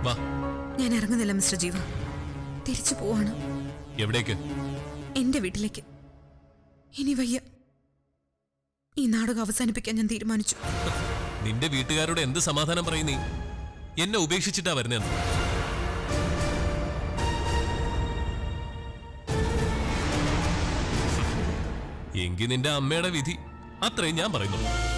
വാ ഞാൻ ഇറങ്ങുന്നില്ല മിസ്റ്റർ ജീവ തിരിച്ചു പോവാണ് എവിടേക്ക് എന്റെ വീട്ടിലേക്ക് ഇനി വയ്യ ഈ നാടകം അവസാനിപ്പിക്കാൻ ഞാൻ തീരുമാനിച്ചു നിന്റെ വീട്ടുകാരോട് എന്ത് സമാധാനം പറയും നീ എന്നെ ഉപേക്ഷിച്ചിട്ടാ വരുന്നതെന്ന് എങ്കിൽ നിന്റെ അമ്മയുടെ വിധി അത്രയും ഞാൻ പറയുന്നു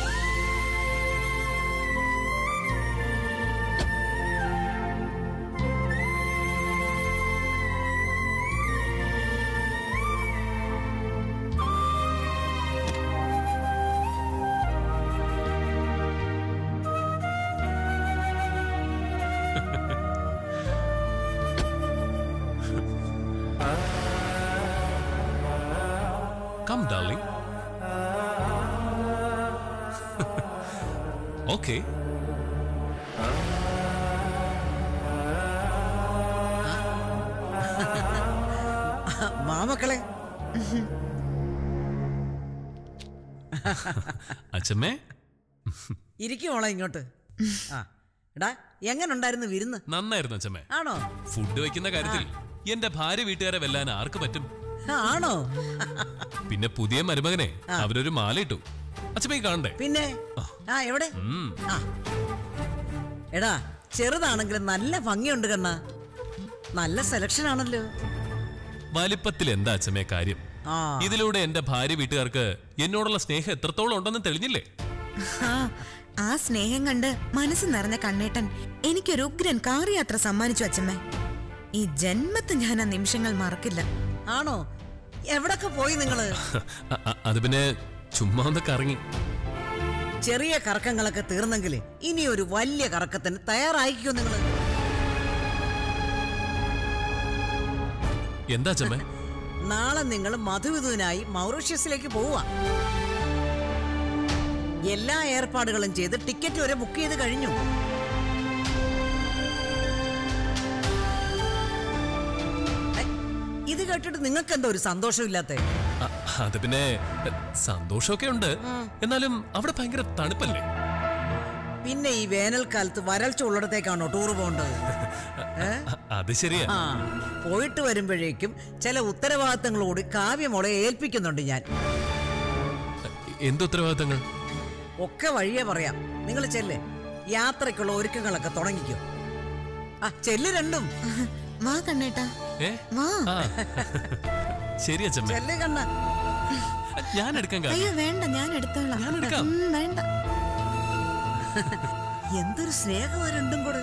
കം ഡാർലിംഗ് ഓക്കെ മാമക്കളെ അച്ഛമ്മേ ഇരിക്കുമോളെ ഇങ്ങോട്ട് ആ എടാ എങ്ങനെ ഉണ്ടായിരുന്നു വിരുന്ന് നന്നായിരുന്നു അച്ഛമ്മേ ആണോ ഫുഡ് വെക്കുന്ന കാര്യത്തിൽ എന്റെ ഭാര്യ വീട്ടുകാരെ വെല്ലാൻ ആർക്ക് പറ്റും ആ, ആണോ പിന്നെ പുതിയ മരുമകനെ അവരൊരു മാല ഇട്ടു അച്ഛമ്മ ഈ കാണണ്ടേ പിന്നെ ആ എവിടെ ഉം. ആ എടാ ചെറുതാണെങ്കിലും നല്ല ഭംഗിയുണ്ട് കണ്ണ നല്ല സെലക്ഷൻ ആണല്ലോ വലിപ്പത്തിൽ എന്താ അച്ഛമ്മേ കാര്യം ആ ഇതിലൂടെ എന്റെ ഭാര്യ വീട്ടുകാർക്ക് എന്നോടുള്ള സ്നേഹം എത്രത്തോളം ഉണ്ടെന്ന് തെളിഞ്ഞില്ലേ ആ, ആ സ്നേഹം കണ്ട് മനസ്സ് നിറഞ്ഞ കണ്ണേട്ടൻ എനിക്കൊരു ഉഗ്രൻ കാർ യാത്ര സമ്മാനിച്ചു അച്ഛമ്മേ ഈ ജന്മത്ത് ഞാൻ ആ നിമിഷങ്ങൾ മറക്കില്ല ആണോ എവിടൊക്കെ പോയി നിങ്ങള് അ- അ- അത് പിന്നെ ചുമ്മാ ഒന്ന് കറങ്ങി ചെറിയ കറക്കങ്ങളൊക്കെ തീർന്നെങ്കിൽ ഇനി ഒരു വലിയ കറക്കത്തിന് തയ്യാറായിക്കോ നിങ്ങള് എന്താ അച്ഛമ്മേ നാളെ നിങ്ങൾ മധുവിധുവിനായി മൗറീഷ്യസിലേക്ക് പോവുക എല്ലാ ഏർപ്പാടുകളും ചെയ്ത് ടിക്കറ്റ് വരെ ബുക്ക് ചെയ്ത് കഴിഞ്ഞു ഏ, ഇത് കേട്ടിട്ട് നിങ്ങൾക്ക് എന്താ ഒരു സന്തോഷമില്ലാത്ത അ- അത് പിന്നെ എ, സന്തോഷമൊക്കെ ഉണ്ട് എന്നാലും അവിടെ ഭയങ്കര തണുപ്പല്ലേ പിന്നെ ഈ വേനൽക്കാലത്ത് വരൾച്ച ഉള്ളിടത്തേക്കാണോ ടൂർ പോകേണ്ടത് ഏ? അ- അത് ശരിയാ ആ പോയിട്ട് വരുമ്പോഴേക്കും ചില ഉത്തരവാദിത്തങ്ങളോട് കാവ്യമോളെ ഏൽപ്പിക്കുന്നുണ്ട് ഞാൻ എന്ത് ഉത്തരവാദിത്തങ്ങൾ ഒക്കെ വഴിയേ പറയാം നിങ്ങൾ ചെല്ല് യാത്രയ്ക്കുള്ള ഒരുക്കങ്ങളൊക്കെ തുടങ്ങിക്കോ ആ ചെല്ല് രണ്ടും വാ കണ്ണേട്ടാ ഏ വാ ആ ശരി അച്ഛമ്മേ ചെല്ല് കണ്ണ ഞാൻ എടുക്കാൻ കാര്യം അയ്യോ വേണ്ട ഞാൻ എടുത്തോളാം ഞാൻ എടുക്കാം. ഉം, വേണ്ട എന്തൊരു സ്നേഹം ആ രണ്ടും കൂടെ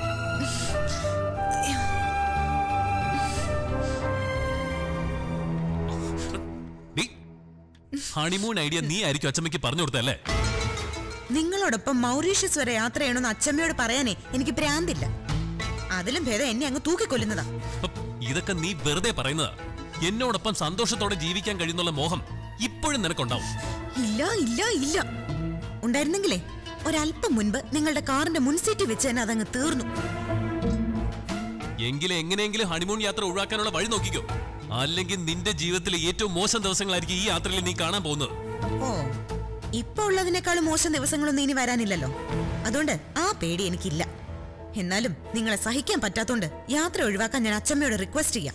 ഹണിമൂൺ ഐഡിയ നീ ആയിരിക്കും അച്ഛമ്മയ്ക്ക് പറഞ്ഞു കൊടുത്തല്ലേ നിങ്ങളോടൊപ്പം മൗറീഷ്യസ് വരെ യാത്ര ചെയ്യണമെന്ന് അച്ഛമ്മയോട് പറയാനേ എനിക്ക് ഭ്രാന്തില്ല അതിലും ഭേദം എന്നെ അങ്ങ് തൂക്കിക്കൊല്ലുന്നതാ ഹപ്പ്, ഇതൊക്കെ നീ വെറുതെ പറയുന്നതാ എന്നോടൊപ്പം സന്തോഷത്തോടെ ജീവിക്കാൻ കഴിയുന്നുള്ള മോഹം ഇപ്പോഴും നിനക്കുണ്ടാവും ഇല്ല ഇല്ല ഇല്ല ഉണ്ടായിരുന്നെങ്കിലേ ഒരല്പം മുൻപ് നിങ്ങളുടെ കാറിന്റെ മുൻസീറ്റിൽ വെച്ച് തന്നെ അതങ്ങ് തീർന്നു എങ്കിലും എങ്ങനെയെങ്കിലും ഹണിമൂൺ യാത്ര ഒഴിവാക്കാനുള്ള വഴി നോക്കിക്കോ അല്ലെങ്കിൽ നിന്റെ ജീവിതത്തിലെ ഏറ്റവും മോശം ദിവസങ്ങളായിരിക്കും ഈ യാത്രയിൽ നീ കാണാൻ പോകുന്നത് ഓ ഇപ്പൊ ഉള്ളതിനേക്കാളും മോശം ദിവസങ്ങളൊന്നും ഇനി വരാനില്ലല്ലോ അതുകൊണ്ട് ആ പേടി എനിക്കില്ല എന്നാലും നിങ്ങളെ സഹിക്കാൻ പറ്റാത്തോണ്ട് യാത്ര ഒഴിവാക്കാൻ ഞാൻ അച്ഛമ്മയോട് റിക്വസ്റ്റ് ചെയ്യാം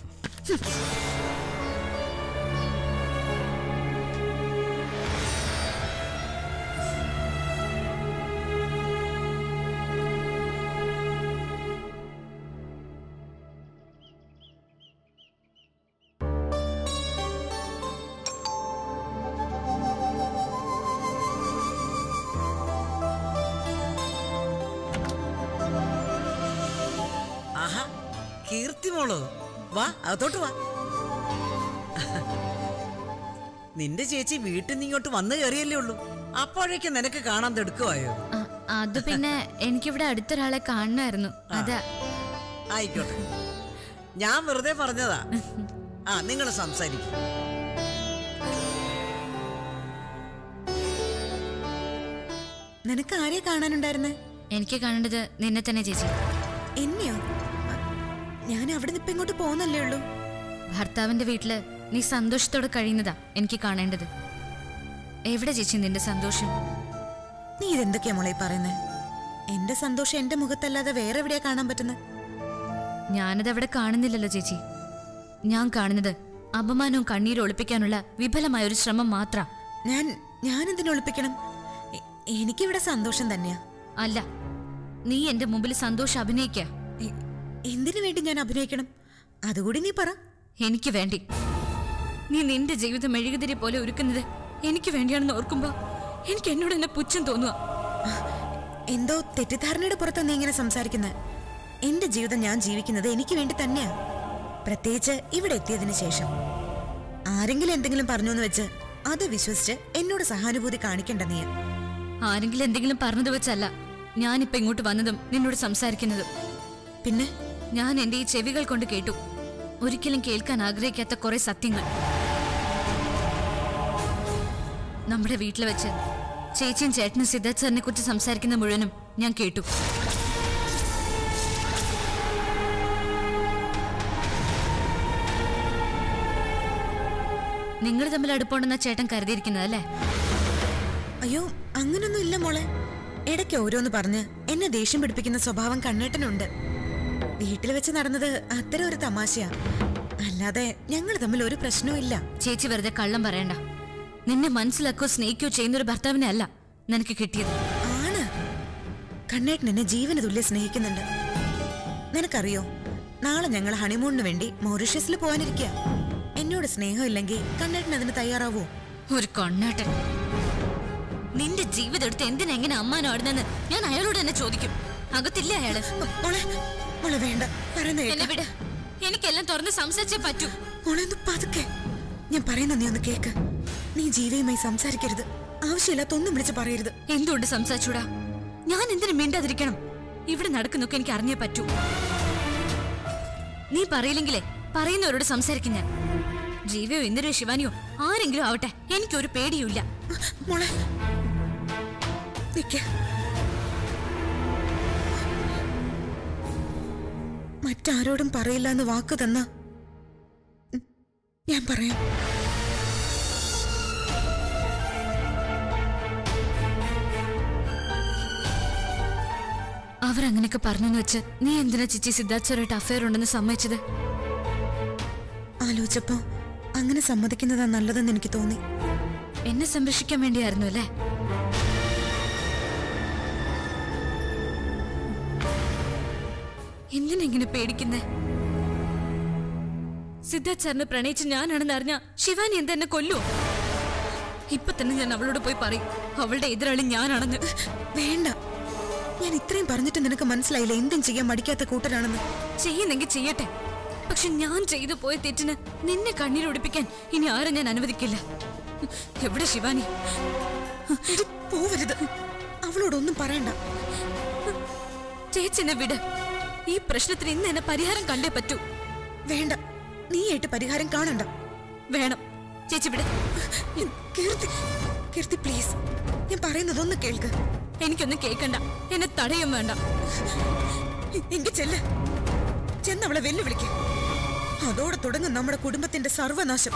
ആഹാ കീർത്തി മോള് വാ അകത്തോട്ട് വാ നിന്റെ ചേച്ചി വീട്ടിൽ നിന്ന് ഇങ്ങോട്ട് വന്നു കയറിയല്ലേ ഉള്ളൂ അപ്പോഴേക്കും നിനക്ക് കാണാൻ തെടുക്കുവായോ ആ, അത് പിന്നെ എനിക്കിവിടെ അടുത്തൊരാളെ കാണണമായിരുന്നു അതാ ആയിക്കോട്ടെ ഞാൻ വെറുതെ പറഞ്ഞതാ ആ നിങ്ങൾ സംസാരിക്കും നിനക്ക് ആരെ കാണാനുണ്ടായിരുന്നേ എനിക്ക് കാണേണ്ടത് നിന്നെ തന്നെ ചേച്ചി എന്നെയോ അ, ഞാൻ അവിടെ നിന്ന് ഇപ്പൊ ഇങ്ങോട്ട് പോകുന്നല്ലേ ഉള്ളൂ ഭർത്താവിന്റെ വീട്ടില് നീ സന്തോഷത്തോടെ കഴിയുന്നതാ എനിക്ക് കാണേണ്ടത് എവിടെ ചേച്ചി നിന്റെ സന്തോഷം നീ ഇതെന്തൊക്കെയാ മോളെ പറയുന്നത് എന്റെ സന്തോഷം എന്റെ മുഖത്തല്ലാതെ വേറെ എവിടെയാ കാണാൻ പറ്റുന്നത് ഞാനത് അവിടെ കാണുന്നില്ലല്ലോ ചേച്ചി ഞാൻ കാണുന്നത് അപമാനവും കണ്ണീരും ഒളിപ്പിക്കാനുള്ള വിഫലമായ ഒരു ശ്രമം മാത്ര ഞാൻ ഞാൻ എന്തിനു ഒളിപ്പിക്കണം എ- എനിക്കിവിടെ സന്തോഷം തന്നെയാ അല്ല നീ എന്റെ മുമ്പിൽ സന്തോഷം അഭിനയിക്ക എ- എന്തിനു വേണ്ടി ഞാൻ അഭിനയിക്കണം അതുകൂടി നീ പറ എനിക്ക് വേണ്ടി നീ നിന്റെ ജീവിതം മെഴുകുതിരി പോലെ ഒരുക്കുന്നത് എനിക്ക് വേണ്ടിയാണെന്ന് ഓർക്കുമ്പോ എനിക്ക് എന്നോട് എന്നെ പുച്ഛം തോന്നുക എന്തോ തെറ്റിദ്ധാരണയുടെ പുറത്താ നീ ഇങ്ങനെ സംസാരിക്കുന്നത് എന്റെ ജീവിതം ഞാൻ ജീവിക്കുന്നത് എനിക്ക് വേണ്ടി തന്നെയാ പ്രത്യേകിച്ച് ഇവിടെ എത്തിയതിനു ശേഷം ആരെങ്കിലും എന്തെങ്കിലും പറഞ്ഞു എന്ന് വെച്ച് അത് വിശ്വസിച്ച് എന്നോട് സഹാനുഭൂതി കാണിക്കണ്ട നീ ആരെങ്കിലും എന്തെങ്കിലും പറഞ്ഞത് വെച്ചല്ല ഞാനിപ്പോ ഇങ്ങോട്ട് വന്നതും നിന്നോട് സംസാരിക്കുന്നതും പിന്നെ ഞാൻ എന്റെ ഈ ചെവികൾ കൊണ്ട് കേട്ടു ഒരിക്കലും കേൾക്കാൻ ആഗ്രഹിക്കാത്ത കുറെ സത്യങ്ങൾ നമ്മുടെ വീട്ടിൽ വെച്ച് ചേച്ചിയും ചേട്ടനും സിദ്ധാർത്ഥ് സാറിനെ കുറിച്ച് സംസാരിക്കുന്ന മുഴുവനും ഞാൻ കേട്ടു നിങ്ങൾ തമ്മിൽ അടുപ്പമുണ്ടെന്ന ചേട്ടൻ കരുതിയിരിക്കുന്നത് അല്ലേ അയ്യോ അങ്ങനൊന്നും ഇല്ല മോളെ ഇടയ്ക്ക് ഓരോന്ന് പറഞ്ഞ് എന്നെ ദേഷ്യം പിടിപ്പിക്കുന്ന സ്വഭാവം കണ്ണേട്ടനുണ്ട് വീട്ടിൽ വെച്ച് നടന്നത് അത്തരം ഒരു തമാശയാ അല്ലാതെ ഞങ്ങൾ തമ്മിൽ ഒരു പ്രശ്നവും ഇല്ല ചേച്ചി വെറുതെ കള്ളം പറയണ്ട നിന്നെ മനസ്സിലാക്കുകയോ സ്നേഹിക്കുകയോ ചെയ്യുന്ന ഒരു ഭർത്താവിനെ അല്ല നിനക്ക് കിട്ടിയത് ആണ് കണ്ണേട്ടൻ എന്നെ ജീവന തുല്യ സ്നേഹിക്കുന്നുണ്ട് നിനക്കറിയോ നാളെ ഞങ്ങൾ ഹണിമൂണിന് വേണ്ടി മൗറീഷ്യസിൽ പോകാനിരിക്കുക എന്നോട് സ്നേഹമില്ലെങ്കിൽ കണ്ണേട്ടൻ അതിന് തയ്യാറാവോ ഒരു കൊണ്ണാട്ടൻ നിന്റെ ജീവിതം എടുത്ത് എന്തിനാ എങ്ങനെ അമ്മാനാടുന്നെന്ന് ഞാൻ അയാളോട് തന്നെ ചോദിക്കും അകത്തില്ല അയാള് മോളെ മോളെ വേണ്ട പറയുന്ന എന്നെ കേക്ക്. വിട് എനിക്കെല്ലാം തുറന്ന് സംസാരിച്ചേ പറ്റൂ മോളെ ഒന്ന് പതുക്കെ ഞാൻ പറയുന്ന നീ ഒന്ന് കേക്ക് നീ ജീവയുമായി സംസാരിക്കരുത് ആവശ്യമില്ലാത്ത ഒന്നും വിളിച്ച് പറയരുത് എന്തുകൊണ്ട് സംസാരിച്ചൂടാ ഞാൻ എന്തിനു മിണ്ടാതിരിക്കണം ഇവിടെ നടക്കുന്നൊക്കെ എനിക്ക് അറിഞ്ഞേ പറ്റൂ നീ പറയില്ലെങ്കിലേ പറയുന്നവരോട് സംസാരിക്കും ഞാൻ ജീവയോ ഇന്ദിരയോ ശിവാനിയോ ആരെങ്കിലും ആവട്ടെ എനിക്കൊരു പേടിയുമില്ല മോളെ നിക്ക മറ്റാരോടും പറയില്ല എന്ന് വാക്ക് തന്ന ഉം, ഞാൻ പറയാം അവരങ്ങനെയൊക്കെ പറഞ്ഞെന്ന് വെച്ച് നീ എന്തിനാ ചിച്ചി സിദ്ധാർത്ഥ് സാറായിട്ട് അഫയർ ഉണ്ടെന്ന് സമ്മതിച്ചത് ആലോചിച്ചപ്പോ അങ്ങനെ സമ്മതിക്കുന്നതാ നല്ലതെന്ന് എനിക്ക് തോന്നി എന്നെ സംരക്ഷിക്കാൻ വേണ്ടിയായിരുന്നു അല്ലേ എന്തിനെങ്ങനെ പേടിക്കുന്നേ സിദ്ധാർത്ഥ് സാറിനെ പ്രണയിച്ച് ഞാനാണെന്ന് അറിഞ്ഞ ശിവാനി എന്തെന്നെ കൊല്ലുവോ ഇപ്പൊ തന്നെ ഞാൻ അവളോട് പോയി പറയും അവളുടെ എതിരാളി ഞാനാണെന്ന് വേണ്ട ഞാൻ ഇത്രയും പറഞ്ഞിട്ട് നിനക്ക് മനസ്സിലായില്ല എന്തും ചെയ്യാൻ മടിക്കാത്ത കൂട്ടരാണെന്ന് ചെയ്യുന്നെങ്കിൽ ചെയ്യട്ടെ പക്ഷെ ഞാൻ ചെയ്തു പോയ തെറ്റിന് നിന്നെ കണ്ണീരൊടിപ്പിക്കാൻ ഇനി ആരും ഞാൻ അനുവദിക്കില്ല എവിടെ ശിവാനി എടി, പോവരുത് അവളോടൊന്നും പറയണ്ട ചേച്ചിനെ വിട് ഈ പ്രശ്നത്തിന് ഇന്ന് എന്നെ പരിഹാരം കണ്ടേ പറ്റൂ വേണ്ട നീയായിട്ട് പരിഹാരം കാണണ്ട വേണം ചേച്ചി വിട് കീർത്തി കീർത്തി പ്ലീസ് ഞാൻ പറയുന്നതൊന്ന് കേൾക്ക് എനിക്കൊന്നും കേൾക്കണ്ട എന്നെ തടയും വേണ്ട എങ്കിൽ ചെല്ല് ചെന്ന് അവളെ വെല്ലുവിളിക്ക അതോടെ തുടങ്ങും നമ്മുടെ കുടുംബത്തിന്റെ സർവനാശം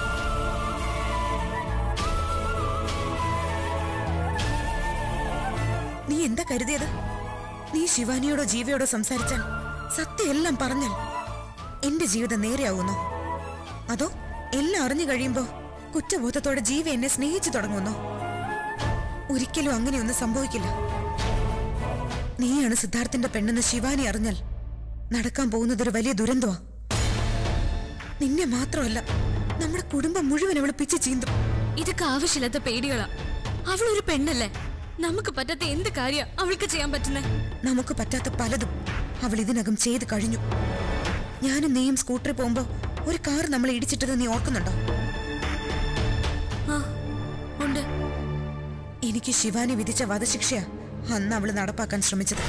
നീ എന്താ കരുതിയത് നീ ശിവാനിയോടോ ജീവയോടോ സംസാരിച്ചാൽ സത്യം എല്ലാം പറഞ്ഞാൽ എന്റെ ജീവിതം നേരെയാവുന്നോ അതോ എല്ലാം അറിഞ്ഞു കഴിയുമ്പോ കുറ്റബോധത്തോടെ ജീവ എന്നെ സ്നേഹിച്ചു തുടങ്ങുന്നോ ഒരിക്കലും അങ്ങനെയൊന്നും സംഭവിക്കില്ല നീയാണ് സിദ്ധാർത്ഥന്റെ പെണ്ണെന്ന് ശിവാനി അറിഞ്ഞാൽ നടക്കാൻ പോകുന്നതൊരു വലിയ ദുരന്തമാ നിന്നെ മാത്രമല്ല നമ്മുടെ കുടുംബം മുഴുവൻ അവള് പിച്ച് ചീന്തും ഇതൊക്കെ ആവശ്യമില്ലാത്ത പേടികളാ അവളൊരു പെണ്ണല്ലേ നമുക്ക് പറ്റാത്ത എന്ത് കാര്യ അവൾക്ക് ചെയ്യാൻ പറ്റുന്നേ നമുക്ക് പറ്റാത്ത പലതും അവൾ ഇതിനകം ചെയ്ത് കഴിഞ്ഞു ഞാനും നീയും സ്കൂട്ടറിൽ പോകുമ്പോ ഒരു കാർ നമ്മളെ ഇടിച്ചിട്ടത് നീ ഓർക്കുന്നുണ്ടോ ആ ഉണ്ട് എനിക്ക് ശിവാനി വിധിച്ച വധശിക്ഷയാ അന്ന് അവള് നടപ്പാക്കാൻ ശ്രമിച്ചത്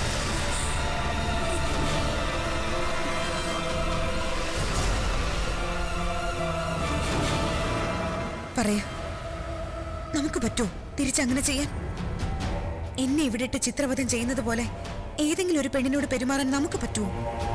പറയാ നമുക്ക് പറ്റുമോ തിരിച്ചങ്ങനെ ചെയ്യാൻ എന്നെ ഇവിടെ ഇട്ട് ചിത്രവധം ചെയ്യുന്നത് പോലെ ഏതെങ്കിലും ഒരു പെണ്ണിനോട് പെരുമാറാൻ നമുക്ക് പറ്റുമോ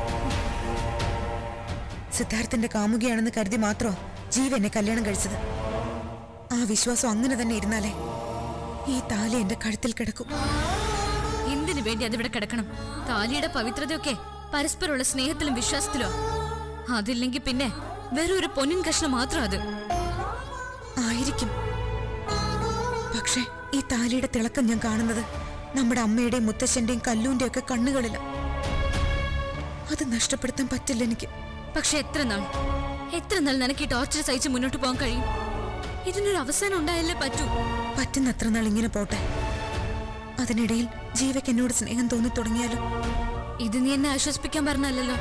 സിദ്ധാർത്ഥന്റെ കാമുകയാണെന്ന് കരുതി മാത്രമോ ജീവ എന്നെ കല്യാണം കഴിച്ചത് ആ വിശ്വാസം അങ്ങനെ തന്നെ ഇരുന്നാലേ ഈ താലി എന്റെ കഴുത്തിൽ കിടക്കും എന്തിനു വേണ്ടി അതിവിടെ കിടക്കണം താലിയുടെ പവിത്രതയൊക്കെ പരസ്പരമുള്ള സ്നേഹത്തിലും വിശ്വാസത്തിലും അതില്ലെങ്കിൽ പിന്നെ വെറും ഒരു പൊന്നിൻ കഷ്ണം മാത്രം അത് ആയിരിക്കും പക്ഷേ ഈ താലിയുടെ തിളക്കം ഞാൻ കാണുന്നത് നമ്മുടെ അമ്മയുടെയും മുത്തശ്ശന്റെയും കല്ലൂന്റെ ഒക്കെ കണ്ണുകളില അത് നഷ്ടപ്പെടുത്താൻ പറ്റില്ല എനിക്ക് പക്ഷെ എത്ര നാൾ എത്ര നാൾ നിനക്ക് ഈ ടോർച്ചർ സഹിച്ച് മുന്നോട്ട് പോകാൻ കഴിയും ഇതിനൊരു അവസാനം ഉണ്ടായാലേ പറ്റൂ പറ്റുന്നത്ര നാൾ ഇങ്ങനെ പോട്ടെ അതിനിടയിൽ ജീവയ്ക്ക് എന്നോട് സ്നേഹം തോന്നി തുടങ്ങിയാലും ഇത് നീ എന്നെ ആശ്വസിപ്പിക്കാൻ പറഞ്ഞല്ലോ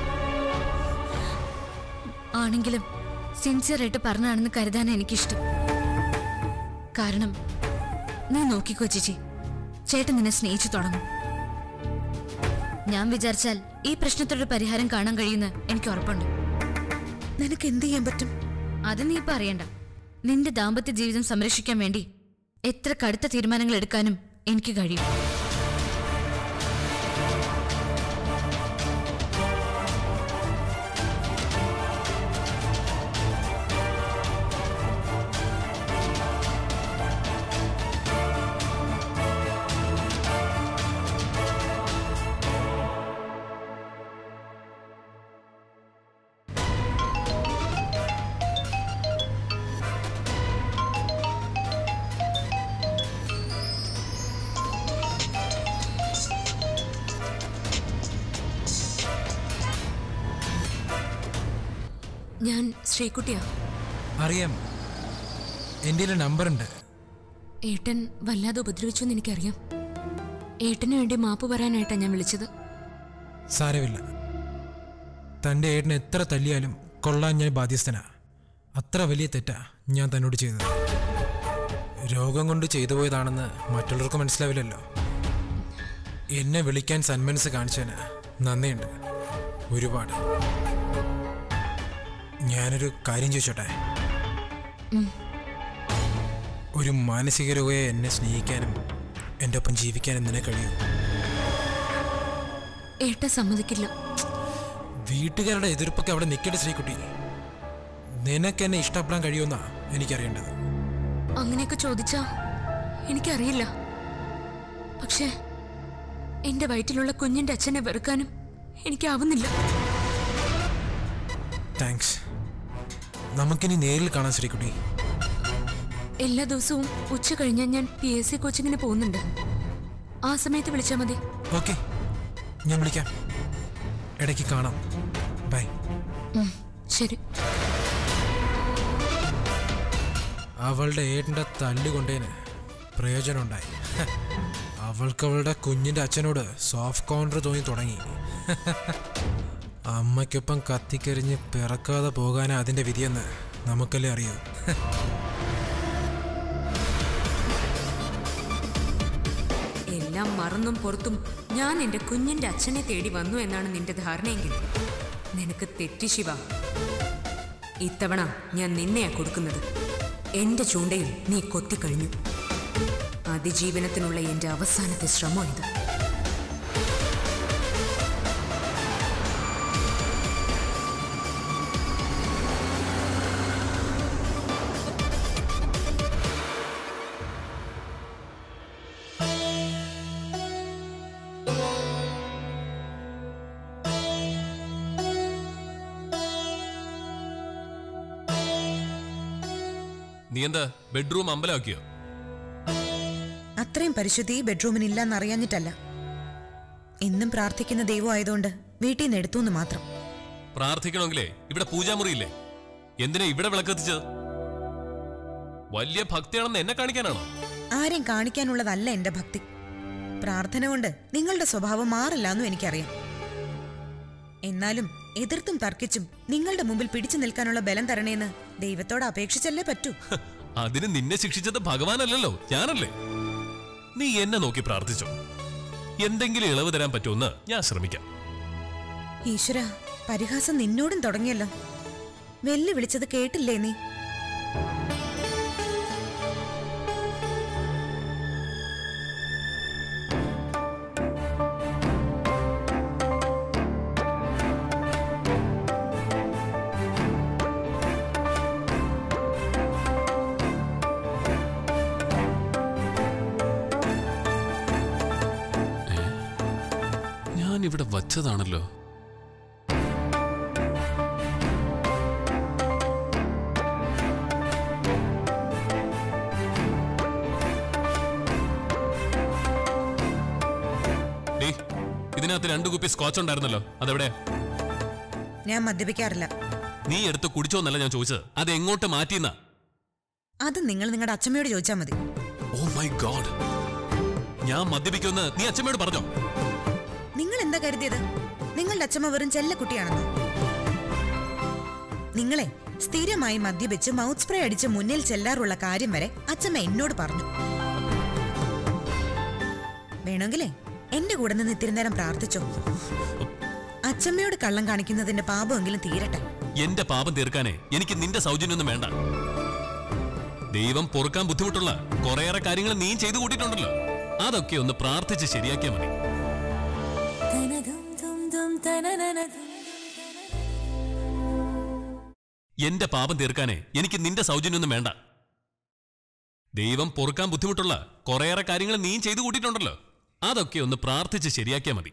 ആണെങ്കിലും സിൻസിയർ ആയിട്ട് പറഞ്ഞാണെന്ന് കരുതാനാണ് എനിക്കിഷ്ടം കാരണം നീ നോക്കിക്കോ ചേച്ചി ചേട്ടൻ നിന്നെ സ്നേഹിച്ചു തുടങ്ങും ഞാൻ വിചാരിച്ചാൽ ഈ പ്രശ്നത്തിനൊരു പരിഹാരം കാണാൻ കഴിയുന്ന എനിക്ക് ഉറപ്പുണ്ട് നിനക്ക് എന്ത് ചെയ്യാൻ പറ്റും അത് നീ പറയണ്ട നിന്റെ ദാമ്പത്യ ജീവിതം സംരക്ഷിക്കാൻ വേണ്ടി എത്ര കടുത്ത തീരുമാനങ്ങൾ എടുക്കാനും എനിക്ക് കഴിയും ഞാൻ ശ്രീകുട്ടിയാ അറിയാം എൻ്റെ കയ്യിൽ നമ്പറുണ്ട് ഏട്ടൻ വല്ലാതെ ഉപദ്രവിച്ചു എന്ന് എനിക്കറിയാം ഏട്ടന് വേണ്ടി മാപ്പ് പറയാനായിട്ടാ ഞാൻ വിളിച്ചത് സാരമില്ല തൻ്റെ ഏട്ടനെ എത്ര തല്ലിയാലും കൊള്ളാൻ ഞാൻ ബാധ്യസ്ഥനാ അത്ര വലിയ തെറ്റാ ഞാൻ തന്നോട് ചെയ്തത് രോഗം കൊണ്ട് ചെയ്തു പോയതാണെന്ന് മറ്റുള്ളവർക്ക് മനസ്സിലാവില്ലല്ലോ എന്നെ വിളിക്കാൻ സന്മനസ് കാണിച്ചതിന് നന്ദിയുണ്ട് ഒരുപാട് ഞാനൊരു കാര്യം ചോദിച്ചോട്ടെ ഒരു മാനസിക രോഗയെ എന്നെ സ്നേഹിക്കാനും എൻ്റെ ഒപ്പം ജീവിക്കാനും നിന്നെ കഴിയൂ ഏട്ട സമ്മതിക്കില്ല വീട്ടുകാരുടെ എതിർപ്പൊക്കെ അവിടെ നിൽക്കട്ടെ ശ്രീകുട്ടി നിനക്ക് എന്നെ ഇഷ്ടപ്പെടാൻ കഴിയുമെന്നാ എനിക്കറിയേണ്ടത് അങ്ങനെയൊക്കെ ചോദിച്ചാ എനിക്കറിയില്ല പക്ഷേ എന്റെ വയറ്റിലുള്ള കുഞ്ഞിന്റെ അച്ഛനെ വെറുക്കാനും എനിക്കാവുന്നില്ല താങ്ക്സ് നമുക്കിനി നേരിൽ കാണാം ശ്രീകുട്ടി എല്ലാ ദിവസവും ഉച്ച കഴിഞ്ഞാൽ ഞാൻ പി എസ് സി കോച്ചിങ്ങിന് പോകുന്നുണ്ട് ആ സമയത്ത് വിളിച്ചാൽ മതി ഓക്കെ ഞാൻ വിളിക്കാം ഇടയ്ക്ക് കാണാം ബൈ ഉം, ശരി അവളുടെ ഏട്ടൻ്റെ തല്ലുകൊണ്ടേന് പ്രയോജനമുണ്ടായി ഹ, അവൾക്ക് അവളുടെ കുഞ്ഞിൻ്റെ അച്ഛനോട് സോഫ്റ്റ് കോൺട്ര തോന്നി തുടങ്ങി അമ്മയ്ക്കൊപ്പം കത്തിക്കരിഞ്ഞ് പിറക്കാതെ പോകാനാ അതിൻ്റെ വിധിയെന്ന് നമുക്കല്ലേ അറിയൂ ഹ. എല്ലാം മറന്നും പുറത്തും ഞാൻ എന്റെ കുഞ്ഞിന്റെ അച്ഛനെ തേടി വന്നു എന്നാണ് നിന്റെ ധാരണയെങ്കിൽ നിനക്ക് തെറ്റി ശിവ ഇത്തവണ ഞാൻ നിന്നെയാ കൊടുക്കുന്നത് എന്റെ ചൂണ്ടയിൽ നീ കൊത്തിക്കഴിഞ്ഞു അതിജീവനത്തിനുള്ള എന്റെ അവസാനത്തെ ശ്രമം ഇത് നീ എന്താ ബെഡ്റൂം അമ്പലമാക്കിയോ അത്രയും പരിശുദ്ധി ഈ ബെഡ്റൂമിന് ഇല്ലെന്ന് അറിയാഞ്ഞിട്ടല്ല എന്നും പ്രാർത്ഥിക്കുന്ന ദൈവം ആയതുകൊണ്ട് വീട്ടിൽ നിന്ന് എടുത്തു എന്ന് മാത്രം പ്രാർത്ഥിക്കണമെങ്കിലേ ഇവിടെ പൂജാമുറിയില്ലേ എന്തിനാ ഇവിടെ വിളക്കത്തിച്ചത് വലിയ ഭക്തിയാണെന്ന് എന്നെ കാണിക്കാനാണോ ആരെയും കാണിക്കാനുള്ളതല്ല എന്റെ ഭക്തി പ്രാർത്ഥന കൊണ്ട് നിങ്ങളുടെ സ്വഭാവം മാറില്ല എന്നും എനിക്കറിയാം എന്നാലും എതിർത്തും തർക്കിച്ചും നിങ്ങളുടെ മുമ്പിൽ പിടിച്ചു നിൽക്കാനുള്ള ബലം തരണേന്ന് ദൈവത്തോട് അപേക്ഷിച്ചല്ലേ പറ്റൂ ഹ, അതിന് നിന്നെ ശിക്ഷിച്ചത് ഭഗവാനല്ലല്ലോ ഞാനല്ലേ നീ എന്നെ നോക്കി പ്രാർത്ഥിച്ചോ എന്തെങ്കിലും ഇളവ് തരാൻ പറ്റുമെന്ന് ഞാൻ ശ്രമിക്കാം ഈശ്വര പരിഹാസം നിന്നോടും തുടങ്ങിയല്ലോ വെല്ലു വിളിച്ചത് കേട്ടില്ലേ നീ ഞാൻ ഇവിടെ വച്ചതാണല്ലോ ഇതിനകത്ത് രണ്ട് കുപ്പി സ്കോച്ച് ഉണ്ടായിരുന്നല്ലോ അതെവിടെ ഞാൻ മദ്യപിക്കാറില്ല നീ എടുത്ത് കുടിച്ചോന്നല്ല ഞാൻ ചോദിച്ചത് അത് എങ്ങോട്ട് മാറ്റിയെന്നാ അത് നിങ്ങൾ നിങ്ങളുടെ അച്ഛമ്മയോട് ചോദിച്ചാൽ മതി ഓ മൈ ഗോഡ് ഞാൻ മദ്യപിക്കുമെന്ന് നീ അച്ഛമ്മയോട് പറഞ്ഞോ നിങ്ങൾ എന്താ കരുതിയത് നിങ്ങളുടെ അച്ഛമ്മ വെറും ചെല്ലക്കുട്ടിയാണെന്നോ നിങ്ങളെ സ്ഥിരമായി മദ്യപിച്ച് മൗത്ത് സ്പ്രേ അടിച്ച് മുന്നിൽ ചെല്ലാറുള്ള കാര്യം വരെ അച്ഛമ്മ എന്നോട് പറഞ്ഞു വേണമെങ്കിലേ എന്റെ കൂടെ നിന്ന് ഇത്തിരി നേരം പ്രാർത്ഥിച്ചോ അച്ഛമ്മയോട് കള്ളം കാണിക്കുന്നതിന്റെ പാപമെങ്കിലും തീരട്ടെ എന്റെ പാപം തീർക്കാനേ എനിക്ക് നിന്റെ സൗജന്യമൊന്നും വേണ്ട ദൈവം പൊറുക്കാൻ ബുദ്ധിമുട്ടുള്ള കുറേയേറെ കാര്യങ്ങൾ നീ ചെയ്തു കൂട്ടിയിട്ടുണ്ടല്ലോ അതൊക്കെ ഒന്ന് പ്രാർത്ഥിച്ച് ശരിയാക്കിയാൽ മതി എന്റെ പാപം തീർക്കാനേ എനിക്ക് നിന്റെ സൗജന്യമൊന്നും വേണ്ട ദൈവം പൊറുക്കാൻ ബുദ്ധിമുട്ടുള്ള കുറേയേറെ കാര്യങ്ങൾ നീ ചെയ്തു കൂട്ടിയിട്ടുണ്ടല്ലോ അതൊക്കെ ഒന്ന് പ്രാർത്ഥിച്ച് ശരിയാക്കിയാൽ മതി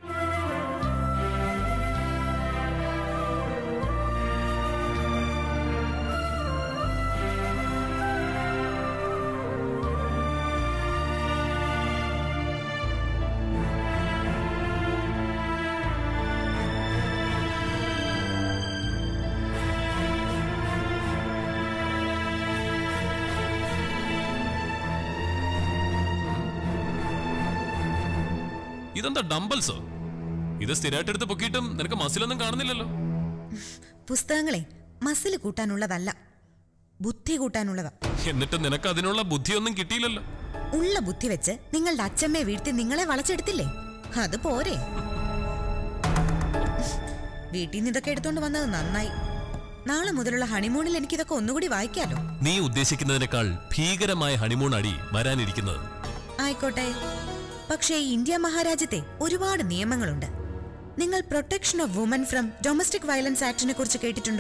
ഇതെന്താ ഡംബൽസോ ഇത് സ്ഥിരമായിട്ട് എടുത്ത് പൊക്കിയിട്ടും നിനക്ക് മസിലൊന്നും കാണുന്നില്ലല്ലോ പുസ്തകങ്ങളെ മസിൽ കൂട്ടാനുള്ളതല്ല ബുദ്ധി കൂട്ടാനുള്ളതാ എന്നിട്ട് നിനക്ക് അതിനുള്ള ബുദ്ധിയൊന്നും കിട്ടിയില്ലല്ലോ ഉള്ള ബുദ്ധി വെച്ച് നിങ്ങളുടെ അച്ഛമ്മയെ വീഴ്ത്തി നിങ്ങളെ വളച്ചെടുത്തില്ലേ അത് പോരെ വീട്ടിൽ നിന്ന് ഇതൊക്കെ എടുത്തോണ്ട് വന്നത് നന്നായി നാളെ മുതലുള്ള ഹണിമൂണിൽ എനിക്കിതൊക്കെ ഒന്നുകൂടി വായിക്കാലോ നീ ഉദ്ദേശിക്കുന്നതിനേക്കാൾ ഭീകരമായ ഹണിമൂൺ അടി വരാനിരിക്കുന്നത് ആയിക്കോട്ടെ പക്ഷേ ഇന്ത്യ മഹാരാജ്യത്തെ ഒരുപാട് നിയമങ്ങളുണ്ട് നിങ്ങൾ protection of women from domestic violence ആക്ടിനെ കുറിച്ച് കേട്ടിട്ടുണ്ടോ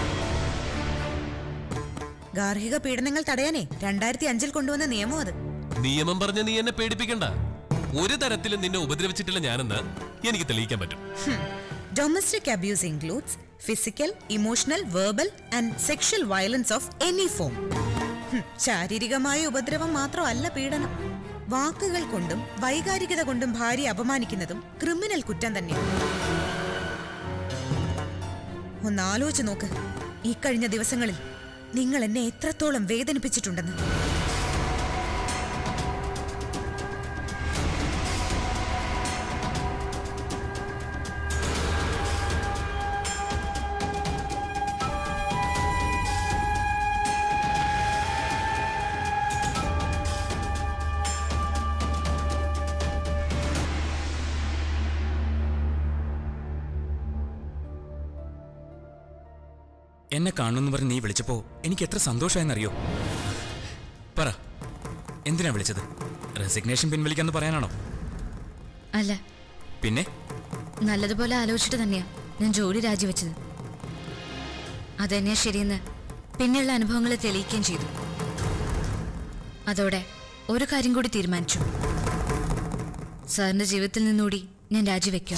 ഗാർഹിക പീഡനങ്ങൾ തടയാനേ രണ്ടായിരത്തി അഞ്ചിൽ കൊണ്ടുവന്ന നിയമം അത് നിയമം പറഞ്ഞ് നീ എന്നെ പേടിപ്പിക്കണ്ട ഒരു തരത്തിലും നിന്നെ ഉപദ്രവിച്ചിട്ടില്ല ഞാനെന്ന് എനിക്ക് തെളിയിക്കാൻ പറ്റും domestic abuse includes physical emotional verbal and sexual violence of any form ശാരീരികമായ ഉപദ്രവം മാത്രമല്ല പീഡനം വാക്കുകൾ കൊണ്ടും വൈകാരികത കൊണ്ടും ഭാര്യ അപമാനിക്കുന്നതും ക്രിമിനൽ കുറ്റം തന്നെയാണ് ഒന്ന് ആലോചിച്ച് നോക്ക് ഈ കഴിഞ്ഞ ദിവസങ്ങളിൽ നിങ്ങൾ എന്നെ എത്രത്തോളം വേദനിപ്പിച്ചിട്ടുണ്ടെന്ന് എന്നെ കാണുമെന്ന് പറഞ്ഞ് നീ വിളിച്ചപ്പോ എനിക്ക് എത്ര സന്തോഷമായെന്നറിയോ പറ എന്തിനാ വിളിച്ചത് റെസിഗ്നേഷൻ പിൻവലിക്കാന്ന് പറയാനാണോ അല്ല പിന്നെ നല്ലതുപോലെ ആലോചിച്ചിട്ട് തന്നെയാ ഞാൻ ജോലി രാജിവെച്ചത് അതന്നെയാ ശരിയെന്ന് പിന്നെയുള്ള അനുഭവങ്ങൾ തെളിയിക്കുകയും ചെയ്തു അതോടെ ഒരു കാര്യം കൂടി തീരുമാനിച്ചു സാറിന്റെ ജീവിതത്തിൽ നിന്നുകൂടി ഞാൻ രാജിവെക്കാം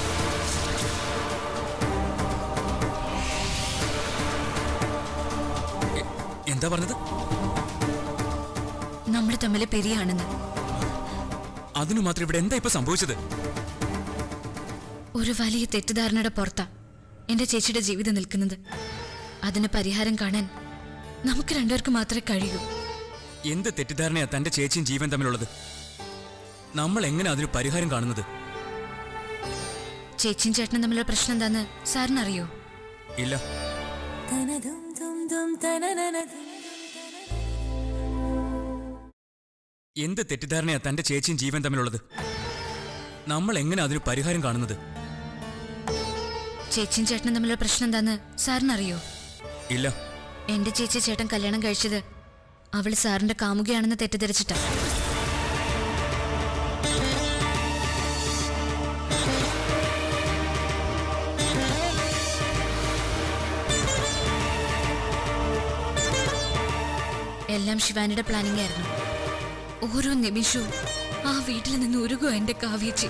എ- എന്താ പറഞ്ഞത് നമ്മൾ തമ്മിൽ പെരിയാണെന്ന് അതിനു മാത്രം ഇവിടെ എന്താ ഇപ്പൊ സംഭവിച്ചത് ഒരു വലിയ തെറ്റിദ്ധാരണയുടെ പുറത്താ എന്റെ ചേച്ചിയുടെ ജീവിതം നിൽക്കുന്നത് അതിന് പരിഹാരം കാണാൻ നമുക്ക് രണ്ടുപേർക്ക് മാത്രമേ കഴിയൂ എന്ത് തെറ്റിദ്ധാരണയാ തന്റെ ചേച്ചിയും ജീവൻ തമ്മിലുള്ളത് നമ്മൾ എങ്ങനെ അതിന് പരിഹാരം കാണുന്നത് ചേച്ചിയും ചേട്ടനും തമ്മിലുള്ള പ്രശ്നം എന്താന്ന് സാറിനറിയോ ഇല്ല എന്ത് തെറ്റിദ്ധാരണയാ തന്റെ ചേച്ചിയും ജീവൻ തമ്മിലുള്ളത് നമ്മൾ എങ്ങനെ അതിന് പരിഹാരം കാണുന്നത് ചേച്ചിയും ചേട്ടനും തമ്മിലുള്ള പ്രശ്നം എന്താന്ന് സാറിനറിയോ ഇല്ല എന്റെ ചേച്ചി ചേട്ടൻ കല്യാണം കഴിച്ചത് അവൾ സാറിന്റെ കാമുകയാണെന്ന് തെറ്റിദ്ധരിച്ചിട്ടാ എല്ലാം ശിവാനിയുടെ പ്ലാനിംഗ് ആയിരുന്നു ഓരോ നിമിഷവും ആ വീട്ടിൽ നിന്ന് ഉരുകുക എന്റെ കാവ്യച്ചി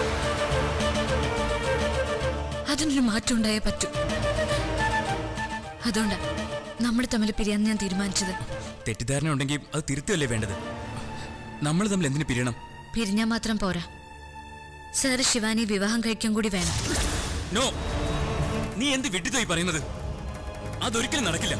അതിനൊരു മാറ്റം ഉണ്ടായേ പറ്റൂ അതുകൊണ്ടാ നമ്മൾ തമ്മിൽ പിരിയാൻ ഞാൻ തീരുമാനിച്ചത് തെറ്റിദ്ധാരണ ഉണ്ടെങ്കിൽ അത് തിരുത്തുകയല്ലേ വേണ്ടത് നമ്മൾ തമ്മിൽ എന്തിനു പിരിയണം പിരിഞ്ഞാൽ മാത്രം പോരാ സാർ ശിവാനി വിവാഹം കഴിക്കാൻ കൂടി വേണം നോ നീ എന്ത് വിട്ടിത്തായി പറയുന്നത് അതൊരിക്കലും നടക്കില്ല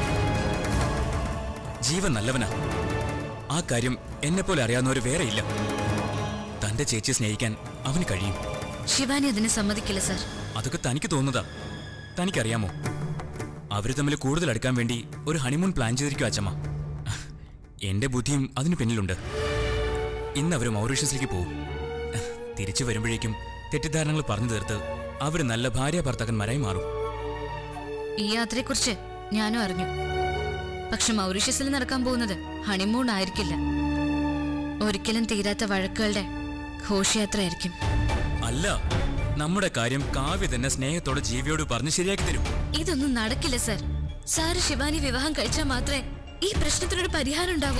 ജീവൻ നല്ലവനാ ആ കാര്യം എന്നെ പോലെ അറിയാവുന്നവർ വേറെ ഇല്ല തന്റെ ചേച്ചിയെ സ്നേഹിക്കാൻ അവന് കഴിയും ശിവാനി അതിന് സമ്മതിക്കില്ല സാർ അതൊക്കെ തനിക്ക് തോന്നുന്നതാ തനിക്കറിയാമോ അവര് തമ്മിൽ കൂടുതൽ അടുക്കാൻ വേണ്ടി ഒരു ഹണിമൂൺ പ്ലാൻ ചെയ്തിരിക്കും അച്ചമ്മ എന്റെ ബുദ്ധിയും അതിന് പിന്നിലുണ്ട് ഇന്ന് അവർ മൗറീഷ്യസിലേക്ക് പോകും തിരിച്ചു വരുമ്പോഴേക്കും തെറ്റിദ്ധാരണകൾ പറഞ്ഞു തീർത്ത് അവർ നല്ല ഭാര്യ ഭർത്താക്കന്മാരായി മാറും ഈ യാത്രയെക്കുറിച്ച് ഞാനും അറിഞ്ഞു പക്ഷെ മൗറീഷ്യസിൽ നടക്കാൻ പോകുന്നത് ഹണിമൂൺ ആയിരിക്കില്ല ഒരിക്കലും തീരാത്ത വഴക്കുകളുടെ ഘോഷയാത്രയായിരിക്കും അല്ല നമ്മുടെ കാര്യം കാവ്യ തന്നെ സ്നേഹത്തോടെ ജീവിയോട് പറഞ്ഞ് ശരിയാക്കി തരും ഇതൊന്നും നടക്കില്ല സർ സാറ് ശിവാനി വിവാഹം കഴിച്ചാൽ മാത്രമേ ഈ പ്രശ്നത്തിനൊരു പരിഹാരം ഉണ്ടാവൂ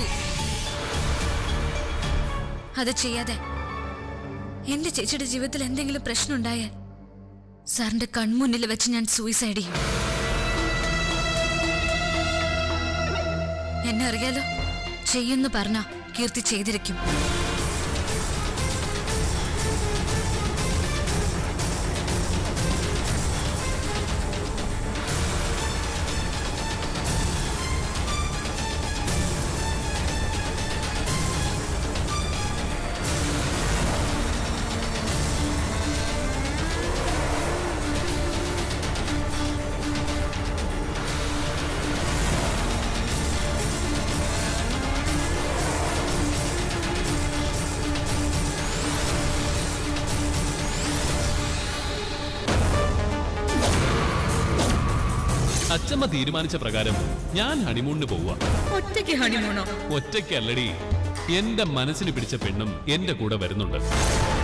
അത് ചെയ്യാതെ എന്റെ ചേച്ചിയുടെ ജീവിതത്തിൽ എന്തെങ്കിലും പ്രശ്നം ഉണ്ടായാൽ സാറിന്റെ കൺമുന്നിൽ വെച്ച് ഞാൻ സൂയിസൈഡ് ചെയ്യും എന്നെ അറിയാലോ ചെയ്യുന്നു പറഞ്ഞ കീർത്തി ചെയ്തിരിക്കും അച്ചമ്മ തീരുമാനിച്ച പ്രകാരം ഞാൻ ഹണിമൂണിന് പോവുക ഒറ്റയ്ക്ക് ഹണിമൂണോ ഒറ്റയ്ക്കല്ലടി എന്റെ മനസ്സിന് പിടിച്ച പെണ്ണും എന്റെ കൂടെ വരുന്നുണ്ട്